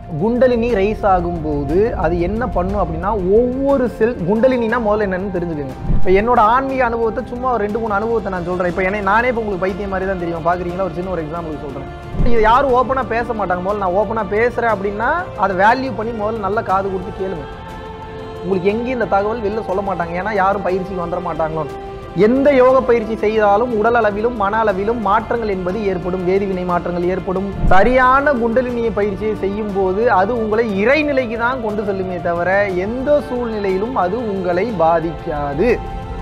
kundalini rice ஆகும்போது அது என்ன பண்ணும் அப்படின்னா ஒவ்வொரு செல் குண்டலினினா முதல்ல என்னன்னு தெரிஞ்சுக்கோங்க இப்போ என்னோட ஆன்மீக அனுபவத்தை சும்மா ஒரு ரெண்டு மூணு அனுபவத்தை நான் சொல்கிறேன் இப்போ என்ன நானே இப்போ உங்களுக்கு பைத்தியம் மாதிரி தான் தெரியும் பார்க்குறீங்களா ஒரு சின்ன ஒரு எக்ஸாம்பிள் சொல்கிறேன் இது யாரும் ஓப்பனாக பேச மாட்டாங்க முதல்ல நான் ஓப்பனாக பேசுகிறேன் அப்படின்னா அதை வேல்யூ பண்ணி முதல்ல நல்ல காது கொடுத்து கேளுங்க உங்களுக்கு எங்கேயும் இந்த தகவல் வெளில சொல்ல மாட்டாங்க ஏன்னா யாரும் பயிற்சிக்கு வந்துட மாட்டாங்களோ எந்த யோக பயிற்சி செய்தாலும் உடல் அளவிலும் மன அளவிலும் மாற்றங்கள் என்பது ஏற்படும் வேதிவினை மாற்றங்கள் ஏற்படும் சரியான குண்டலினிய பயிற்சியை செய்யும் போது அது உங்களை இறைநிலைக்கு தான் கொண்டு செல்லுமே தவிர எந்த சூழ்நிலையிலும் அது உங்களை பாதிக்காது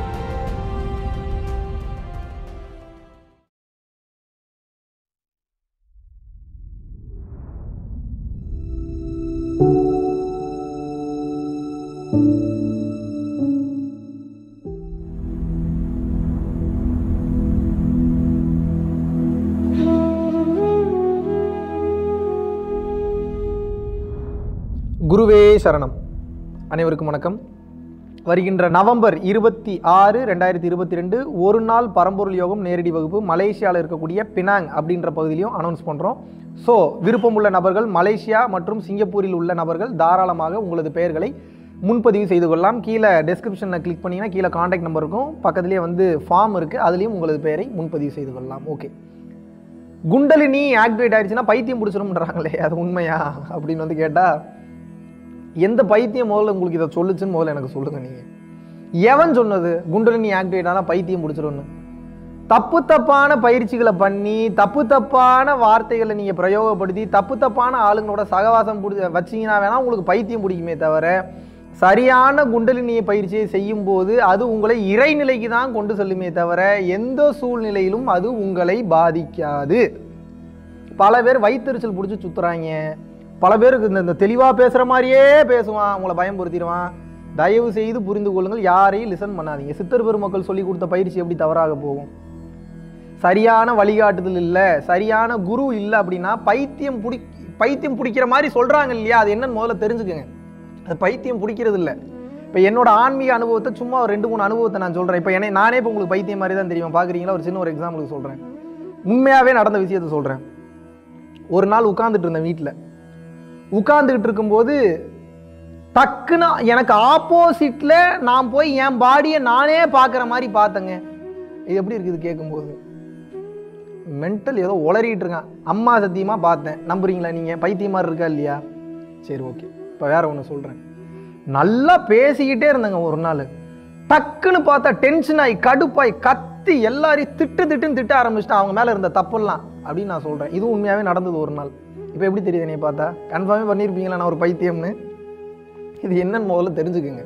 குருவே சரணம் அனைவருக்கும் வணக்கம் வருகின்ற நவம்பர் இருபத்தி ஆறு ரெண்டாயிரத்தி இருபத்தி ரெண்டு ஒரு நாள் பரம்பொருள் யோகம் நேரடி வகுப்பு மலேசியாவில் இருக்கக்கூடிய பினாங் அப்படின்ற பகுதியிலையும் அனௌன்ஸ் பண்ணுறோம் ஸோ விருப்பமுள்ள நபர்கள் மலேசியா மற்றும் சிங்கப்பூரில் உள்ள நபர்கள் தாராளமாக உங்களது பெயர்களை முன்பதிவு செய்து கொள்ளலாம் கீழே டெஸ்கிரிப்ஷனில் கிளிக் பண்ணிங்கன்னா கீழே காண்டாக்ட் நம்பர் இருக்கும் பக்கத்துலேயே வந்து ஃபார்ம் இருக்குது அதுலேயும் உங்களது பெயரை முன்பதிவு செய்து கொள்ளலாம் ஓகே குண்டலினி ஆக்டிவேட் ஆயிடுச்சுன்னா பைத்தியம் பிடிச்சிரும்ன்றாங்களே அது உண்மையா அப்படின்னு வந்து கேட்டால் எந்த பைத்தியம் முதல்ல உங்களுக்கு இதை சொல்லுச்சுன்னு முதல்ல எனக்கு சொல்லுங்க நீங்க எவன் சொன்னது குண்டலினி ஆக்டிவேட் ஆனால் பைத்தியம் பிடிச்சிரும்னு தப்பு தப்பான பயிற்சிகளை பண்ணி தப்பு தப்பான வார்த்தைகளை நீங்க பிரயோகப்படுத்தி தப்பு தப்பான ஆளுங்களோட சகவாசம் பிடிச்ச வச்சீங்கன்னா வேணா உங்களுக்கு பைத்தியம் பிடிக்குமே தவிர சரியான குண்டலினிய பயிற்சியை செய்யும் போது அது உங்களை இறைநிலைக்கு தான் கொண்டு செல்லுமே தவிர எந்த சூழ்நிலையிலும் அது உங்களை பாதிக்காது பல பேர் வயிற்றுச்சல் பிடிச்சி சுத்துறாங்க பல பேருக்கு இந்த இந்த தெளிவாக பேசுகிற மாதிரியே பேசுவான் உங்களை பயம்படுத்திடுவான் தயவு செய்து புரிந்து கொள்ளுங்கள் யாரையும் லிசன் பண்ணாதீங்க சித்தர் பெருமக்கள் சொல்லி கொடுத்த பயிற்சி எப்படி தவறாக போகும் சரியான வழிகாட்டுதல் இல்லை சரியான குரு இல்லை அப்படின்னா பைத்தியம் பிடி பைத்தியம் பிடிக்கிற மாதிரி சொல்கிறாங்க இல்லையா அது என்னன்னு முதல்ல தெரிஞ்சுக்கங்க அது பைத்தியம் பிடிக்கிறது இல்லை இப்போ என்னோட ஆன்மீக அனுபவத்தை சும்மா ஒரு ரெண்டு மூணு அனுபவத்தை நான் சொல்கிறேன் இப்போ என்ன நானே இப்போ உங்களுக்கு பைத்தியம் மாதிரி தான் தெரியும் பார்க்குறீங்களா ஒரு சின்ன ஒரு எக்ஸாம்பிளுக்கு சொல்கிறேன் உண்மையாகவே நடந்த விஷயத்தை சொல்கிறேன் ஒரு நாள் உட்காந்துட்டு இருந்தேன் வீட்டில் உட்காந்துக்கிட்டு இருக்கும்போது டக்குன்னு எனக்கு ஆப்போசிட்ல நான் போய் என் பாடியை நானே பார்க்குற மாதிரி பார்த்தேங்க இது எப்படி இருக்குது கேட்கும்போது மென்டல் ஏதோ உளறிட்டு இருக்கான் அம்மா சத்தியமாக பார்த்தேன் நம்புறீங்களா நீங்கள் பைத்தியம் மாதிரி இருக்கா இல்லையா சரி ஓகே இப்போ வேற ஒன்று சொல்கிறேன் நல்லா பேசிக்கிட்டே இருந்தேங்க ஒரு நாள் டக்குன்னு பார்த்தா டென்ஷன் ஆகி கடுப்பாய் கத்தி எல்லாரையும் திட்டு திட்டுன்னு திட்ட ஆரம்பிச்சிட்டேன் அவங்க மேலே இருந்த தப்பெல்லாம் அப்படின்னு நான் சொல்கிறேன் இது உண்மையாகவே நடந்தது ஒரு நாள் இப்போ எப்படி தெரியுது நீ பார்த்தா கன்ஃபார்மே பண்ணியிருப்பீங்களா நான் ஒரு பைத்தியம்னு இது என்னன்னு முதல்ல தெரிஞ்சுக்குங்க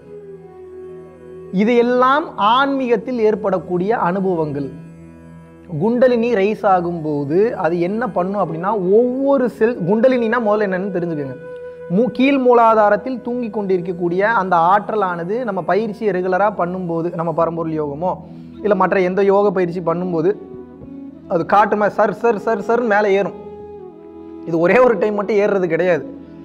இது எல்லாம் ஆன்மீகத்தில் ஏற்படக்கூடிய அனுபவங்கள் குண்டலினி ரைஸ் ஆகும்போது அது என்ன பண்ணும் அப்படின்னா ஒவ்வொரு செல் குண்டலினினா முதல்ல என்னன்னு தெரிஞ்சுக்கோங்க மூ கீழ் மூலாதாரத்தில் தூங்கி கொண்டிருக்கக்கூடிய அந்த ஆற்றலானது நம்ம பயிற்சியை ரெகுலராக பண்ணும்போது நம்ம பரம்பொருள் யோகமோ இல்லை மற்ற எந்த யோக பயிற்சி பண்ணும்போது அது காட்டுமா சர் சர் சர் சர் மேலே ஏறும் இது ஒரே ஒரு டைம் மட்டும் ஏறுறது கிடையாது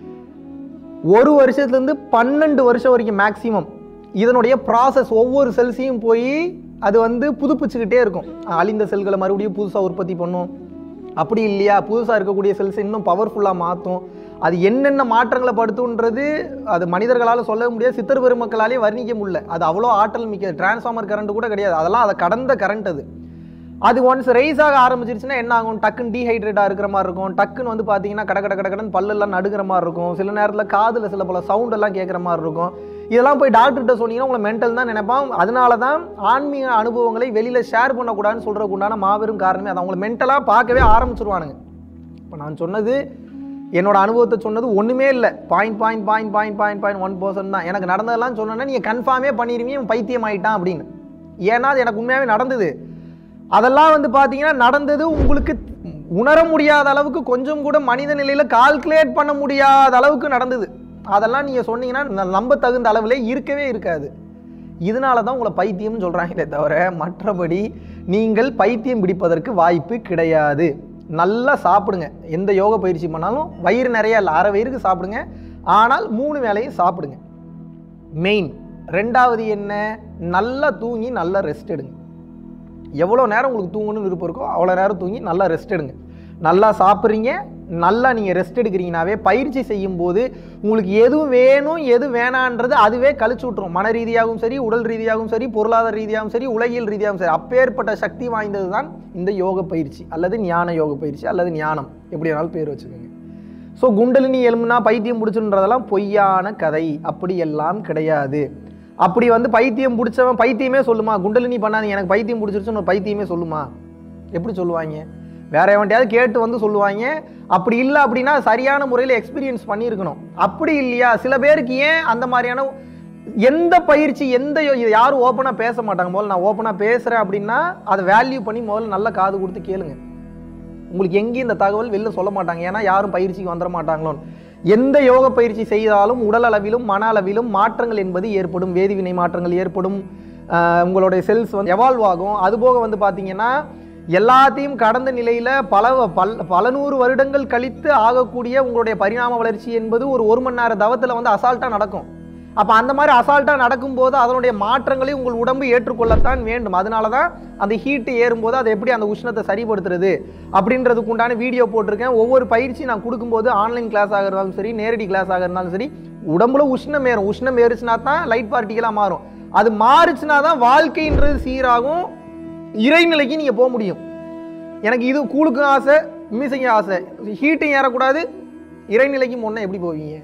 ஒரு வருஷத்துலேருந்து பன்னெண்டு வருஷம் வரைக்கும் மேக்ஸிமம் இதனுடைய ப்ராசஸ் ஒவ்வொரு செல்ஸையும் போய் அது வந்து புதுப்பிச்சுக்கிட்டே இருக்கும் அழிந்த செல்களை மறுபடியும் புதுசாக உற்பத்தி பண்ணும் அப்படி இல்லையா புதுசாக இருக்கக்கூடிய செல்ஸ் இன்னும் பவர்ஃபுல்லாக மாற்றும் அது என்னென்ன மாற்றங்களை படுத்துன்றது அது மனிதர்களால் சொல்ல முடியாது சித்தர் பெருமக்களாலே வர்ணிக்க முடியல அது அவ்வளோ ஆற்றல் மிக்க டிரான்ஸ்ஃபார்மர் கரண்ட் கூட கிடையாது அதெல்லாம் அதை கடந்த கரண்ட் அது அது ஒன்ஸ் ரைஸ் ஆக ஆரம்பிச்சிருச்சுன்னா என்ன ஆகும் டக்குன்னு டீஹைட்ரேட்டாக இருக்கிற மாதிரி இருக்கும் டக்குன்னு வந்து பார்த்தீங்கன்னா கட கட கட கடன்னு பல்லெல்லாம் நடுக்கிற மாதிரி இருக்கும் சில நேரத்தில் காதில் சில பல சவுண்ட் எல்லாம் கேட்குற மாதிரி இருக்கும் இதெல்லாம் போய் டாக்டர்கிட்ட சொன்னீங்கன்னா உங்களை மென்டல் தான் நினைப்பான் அதனால தான் ஆன்மீக அனுபவங்களை வெளியில் ஷேர் பண்ணக்கூடாதுன்னு சொல்கிறதுக்கு உண்டான மாபெரும் காரணமே அது அவங்களை மென்டலாக பார்க்கவே ஆரம்பிச்சிருவானுங்க இப்போ நான் சொன்னது என்னோட அனுபவத்தை சொன்னது ஒன்றுமே இல்லை point point point point point point one percent தான் எனக்கு நடந்ததெல்லாம் சொன்னேன்னா நீங்கள் கன்ஃபார்மே பண்ணிடுவீங்க இவன் பைத்தியம் ஆயிட்டான் அப்படின்னு ஏன்னா அது எனக்கு உண்மையாகவே நடந்தது அதெல்லாம் வந்து பார்த்தீங்கன்னா நடந்தது உங்களுக்கு உணர முடியாத அளவுக்கு கொஞ்சம் கூட மனித நிலையில் கால்குலேட் பண்ண முடியாத அளவுக்கு நடந்தது அதெல்லாம் நீங்கள் சொன்னீங்கன்னா ந- நம்ப தகுந்த அளவில் இருக்கவே இருக்காது இதனால தான் உங்களை பைத்தியம்னு சொல்கிறாங்களே தவிர மற்றபடி நீங்கள் பைத்தியம் பிடிப்பதற்கு வாய்ப்பு கிடையாது நல்லா சாப்பிடுங்க எந்த யோக பயிற்சி பண்ணாலும் வயிறு நிறைய இல்லை அரை வயிறுக்கு சாப்பிடுங்க ஆனால் மூணு வேளையும் சாப்பிடுங்க மெயின் ரெண்டாவது என்ன நல்லா தூங்கி நல்லா ரெஸ்ட் எடுங்க எவ்வளோ நேரம் உங்களுக்கு தூங்கணும்னு விருப்பம் இருக்கோ அவ்வளோ நேரம் தூங்கி நல்லா ரெஸ்ட் எடுங்க நல்லா சாப்பிட்றீங்க நல்லா நீங்கள் ரெஸ்ட் எடுக்கிறீங்கனாவே பயிற்சி செய்யும் போது உங்களுக்கு எது வேணும் எது வேணான்றது அதுவே கழிச்சு விட்ரும் மன ரீதியாகவும் சரி உடல் ரீதியாகவும் சரி பொருளாதார ரீதியாகவும் சரி உலகியல் ரீதியாகவும் சரி அப்பேற்பட்ட சக்தி வாய்ந்தது தான் இந்த யோக பயிற்சி அல்லது ஞான யோக பயிற்சி அல்லது ஞானம் எப்படி வேணாலும் பேர் வச்சுக்கோங்க ஸோ குண்டலினி எலும்புனா பைத்தியம் பிடிச்சுன்றதெல்லாம் பொய்யான கதை அப்படியெல்லாம் கிடையாது அப்படி வந்து பைத்தியம் பிடிச்சவன் பைத்தியமே சொல்லுமா குண்டலினி பண்ணாதீங்க எனக்கு பைத்தியம் பிடிச்சிருச்சுன்னு ஒரு பைத்தியமே சொல்லுமா எப்படி சொல்லுவாங்க வேற எவன்ட்டையாவது கேட்டு வந்து சொல்லுவாங்க அப்படி இல்லை அப்படின்னா சரியான முறையில் எக்ஸ்பீரியன்ஸ் பண்ணியிருக்கணும் அப்படி இல்லையா சில பேருக்கு ஏன் அந்த மாதிரியான எந்த பயிற்சி எந்த யோ- இது யாரும் ஓப்பனாக பேச மாட்டாங்க முதல்ல நான் ஓப்பனாக பேசுகிறேன் அப்படின்னா அதை வேல்யூ பண்ணி முதல்ல நல்ல காது கொடுத்து கேளுங்க உங்களுக்கு எங்கேயும் இந்த தகவல் வெளில சொல்ல மாட்டாங்க ஏன்னா யாரும் பயிற்சிக்கு வந்துட மாட்டாங்களோன்னு எந்த யோக பயிற்சி செய்தாலும் உடல் அளவிலும் மன அளவிலும் மாற்றங்கள் என்பது ஏற்படும் வேதிவினை மாற்றங்கள் ஏற்படும் ஆஹ் உங்களுடைய செல்ஸ் வந்து எவால்வ் ஆகும் அதுபோக வந்து பார்த்தீங்கன்னா எல்லாத்தையும் கடந்த நிலையில் பல பல் பல நூறு வருடங்கள் கழித்து ஆகக்கூடிய உங்களுடைய பரிணாம வளர்ச்சி என்பது ஒரு ஒரு மணி நேர தவத்தில் வந்து அசால்ட்டாக நடக்கும் அப்போ அந்த மாதிரி அசால்ட்டாக நடக்கும்போது அதனுடைய மாற்றங்களை உங்கள் உடம்பு ஏற்றுக்கொள்ளத்தான் வேண்டும் அதனால தான் அந்த ஹீட்டு ஏறும்போது அதை எப்படி அந்த உஷ்ணத்தை சரிப்படுத்துறது அப்படின்றதுக்கு உண்டான வீடியோ போட்டிருக்கேன் ஒவ்வொரு பயிற்சி நான் கொடுக்கும்போது ஆன்லைன் கிளாஸ் ஆக இருந்தாலும் சரி நேரடி கிளாஸ் ஆக இருந்தாலும் சரி உடம்புல உஷ்ணம் ஏறும் உஷ்ணம் ஏறுச்சுனா தான் லைட் பார்ட்டிகளாக மாறும் அது மாறுச்சுனா தான் வாழ்க்கைன்றது சீராகும் இறைநிலைக்கு நீங்கள் போக முடியும் எனக்கு இது கூழுக்கும் ஆசை மிஸ்ஸிங்க ஆசை ஹீட்டும் ஏறக்கூடாது இறைநிலைக்கு முன்னே எப்படி போவீங்க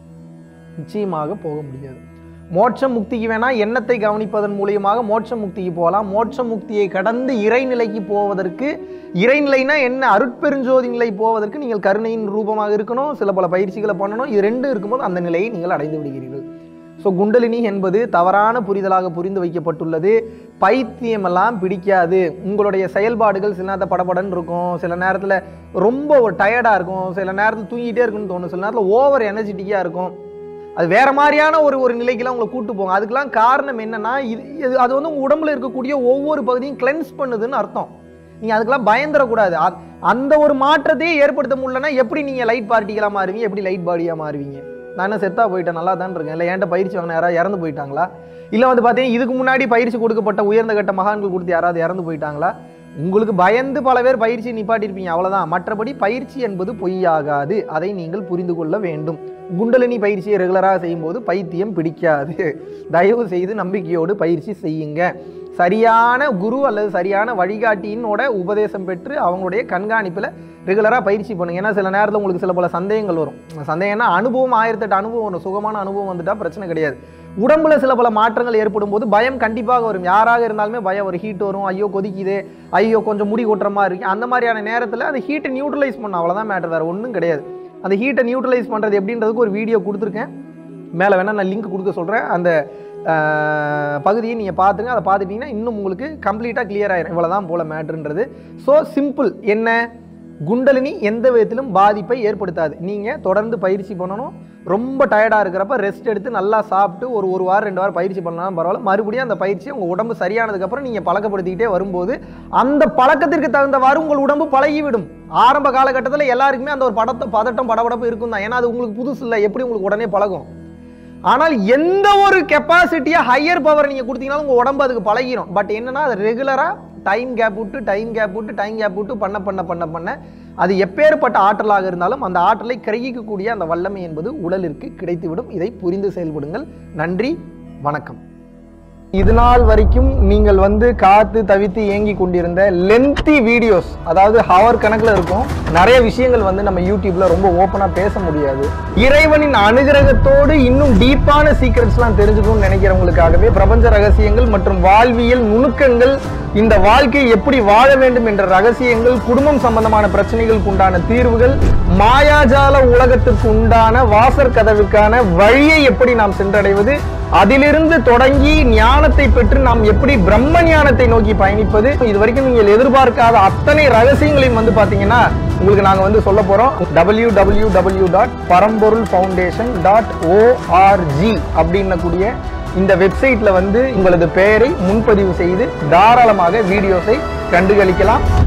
நிச்சயமாக போக முடியாது மோட்ச முக்திக்கு வேணா எண்ணத்தை கவனிப்பதன் மூலியமாக மோட்ச முக்திக்கு போகலாம் மோட்ச முக்தியை கடந்து இறைநிலைக்கு போவதற்கு இறைநிலைனா என்ன அருட்பெருஞ்சோதி நிலை போவதற்கு நீங்கள் கருணையின் ரூபமாக இருக்கணும் சில பல பயிற்சிகளை பண்ணணும் இது ரெண்டும் இருக்கும்போது அந்த நிலையை நீங்கள் அடைந்து விடுகிறீர்கள் ஸோ குண்டலினி என்பது தவறான புரிதலாக புரிந்து வைக்கப்பட்டுள்ளது பைத்தியமெல்லாம் பிடிக்காது உங்களுடைய செயல்பாடுகள் சில நேரத்தில் படபடன்னு இருக்கும் சில நேரத்தில் ரொம்ப ஒரு டயர்டாக இருக்கும் சில நேரத்தில் தூங்கிட்டே இருக்குன்னு தோணும் சில நேரத்தில் ஓவர் எனர்ஜெட்டிக்காக இருக்கும் அது வேற மாதிரியான ஒரு ஒரு நிலைக்கெல்லாம் உங்களை கூட்டு போகும் அதுக்கெல்லாம் காரணம் என்னன்னா இது இது- அது வந்து உங்க உடம்புல இருக்கக்கூடிய ஒவ்வொரு பகுதியும் கிளென்ஸ் பண்ணுதுன்னு அர்த்தம் நீங்க அதுக்கெல்லாம் பயந்துடக்கூடாது அ- அந்த ஒரு மாற்றத்தையே ஏற்படுத்த முடியலன்னா எப்படி நீங்க லைட் பார்ட்டிகளா மாறுவீங்க எப்படி லைட் பாடியா மாறுவீங்க நான் என்ன செத்தா போயிட்டேன் நல்லா தான் இருக்கேன் இல்லை என்கிட்ட பயிற்சி வாங்கின யாராவது இறந்து போயிட்டாங்களா இல்லை வந்து பார்த்தீங்கன்னா இதுக்கு முன்னாடி பயிற்சி கொடுக்கப்பட்ட உயர்ந்த கட்ட மகான்கள் கொடுத்து யாராவது இறந்து போயிட்டாங்களா உங்களுக்கு பயந்து பல பேர் பயிற்சி நிப்பாட்டியிருப்பீங்க அவ்வளவுதான் மற்றபடி பயிற்சி என்பது பொய்யாகாது அதை நீங்கள் புரிந்து கொள்ள வேண்டும் குண்டலினி பயிற்சியை ரெகுலராக செய்யும்போது பைத்தியம் பிடிக்காது தயவு செய்து நம்பிக்கையோடு பயிற்சி செய்யுங்க சரியான குரு அல்லது சரியான வழிகாட்டியினோட உபதேசம் பெற்று அவங்களுடைய கண்காணிப்பில் ரெகுலராக பயிற்சி பண்ணுங்க ஏன்னா சில நேரத்தில் உங்களுக்கு சில பல சந்தேகங்கள் வரும் சந்தேகம்னா அனுபவம் ஆயிரத்தெட்டு அனுபவம் வரும் சுகமான அனுபவம் வந்துட்டா பிரச்சனை கிடையாது உடம்புல சில பல மாற்றங்கள் ஏற்படும் போது பயம் கண்டிப்பாக வரும் யாராக இருந்தாலுமே பயம் ஒரு ஹீட் வரும் ஐயோ கொதிக்குது ஐயோ கொஞ்சம் முடி கொட்டுற மாதிரி இருக்கு அந்த மாதிரியான நேரத்தில் அந்த ஹீட்டை நியூட்ரலைஸ் பண்ணும் அவ்வளோதான் மேட்டர் வேறு ஒன்றும் கிடையாது அந்த ஹீட்டை நியூட்ரலைஸ் பண்ணுறது எப்படின்றதுக்கு ஒரு வீடியோ கொடுத்துருக்கேன் மேலே வேணால் நான் லிங்க் கொடுக்க சொல்கிறேன் அந்த ஆஹ், பகுதியை நீங்கள் பார்த்துங்க அதை பார்த்துட்டீங்கன்னா இன்னும் உங்களுக்கு கம்ப்ளீட்டாக clear ஆயிரும் இவ்வளோ தான் போல மேட்ருன்றது ஸோ சிம்பிள் என்ன குண்டலினி எந்த விதத்திலும் பாதிப்பை ஏற்படுத்தாது நீங்கள் தொடர்ந்து பயிற்சி பண்ணணும் ரொம்ப டயர்டாக இருக்கிறப்ப ரெஸ்ட் எடுத்து நல்லா சாப்பிட்டு ஒரு ஒரு வாரம் ரெண்டு வாரம் பயிற்சி பண்ணாலும் பரவாயில்ல மறுபடியும் அந்த பயிற்சியை உங்கள் உடம்பு சரியானதுக்கப்புறம் நீங்கள் பழக்கப்படுத்திக்கிட்டே வரும்போது அந்த பழக்கத்திற்கு தகுந்தவாறு உங்கள் உடம்பு பழகிவிடும் ஆரம்ப காலகட்டத்தில் எல்லாருக்குமே அந்த ஒரு படத்தை பதட்டம் படபடப்பு இருக்கும் தான் ஏன்னா அது உங்களுக்கு புதுசு இல்லை எப்படி உங்களுக்கு உடனே பழகும் ஆனால் எந்த ஒரு கெப்பாசிட்டியா ஹையர் பவர் நீங்க கொடுத்தீங்கனாலும் உங்க உடம்பு அதுக்கு பழகிரும் பட் என்னன்னா அது ரெகுலரா டைம் கேப் விட்டு டைம் கேப் விட்டு டைம் கேப் விட்டு பண்ண பண்ண பண்ண பண்ண அது எப்பேற்பட்ட ஆற்றலாக இருந்தாலும் அந்த ஆற்றலை கிரகிக்கக்கூடிய அந்த வல்லமை என்பது உடலிற்கு கிடைத்துவிடும் இதை புரிந்து செயல்படுங்கள் நன்றி வணக்கம் இது நாள் வரைக்கும் நீங்கள் வந்து காத்து தவித்து ஏங்கி கொண்டிருந்த லென்த்தி வீடியோஸ் அதாவது ஹவர் கணக்கில் இருக்கும் நிறைய விஷயங்கள் வந்து நம்ம யூடியூப்ல ரொம்ப ஓப்பனாக பேச முடியாது இறைவனின் அனுகிரகத்தோடு இன்னும் டீப்பான சீக்ரெட்ஸ்லாம் தெரிஞ்சுக்கணும்னு நினைக்கிறவங்களுக்காகவே பிரபஞ்ச ரகசியங்கள் மற்றும் வாழ்வியல் நுணுக்கங்கள் இந்த வாழ்க்கையை எப்படி வாழ வேண்டும் என்ற ரகசியங்கள் குடும்பம் சம்பந்தமான பிரச்சனைகளுக்கு உண்டான தீர்வுகள் மாயாஜால உலகத்திற்கு உண்டான வாசற் கதவுக்கான வழியை எப்படி நாம் சென்றடைவது அதிலிருந்து தொடங்கி ஞானத்தை பெற்று நாம் எப்படி பிரம்ம ஞானத்தை நோக்கி பயணிப்பது இது வரைக்கும் நீங்கள் எதிர்பார்க்காத அத்தனை ரகசியங்களையும் வந்து பாத்தீங்கன்னா உங்களுக்கு நாங்க வந்து சொல்ல போறோம் W W W dot Paramporul foundation dot ORG அப்படின்னக்கூடிய இந்த வெப்சைட்ல வந்து உங்களது பெயரை முன்பதிவு செய்து தாராளமாக வீடியோஸை கண்டுகளிக்கலாம்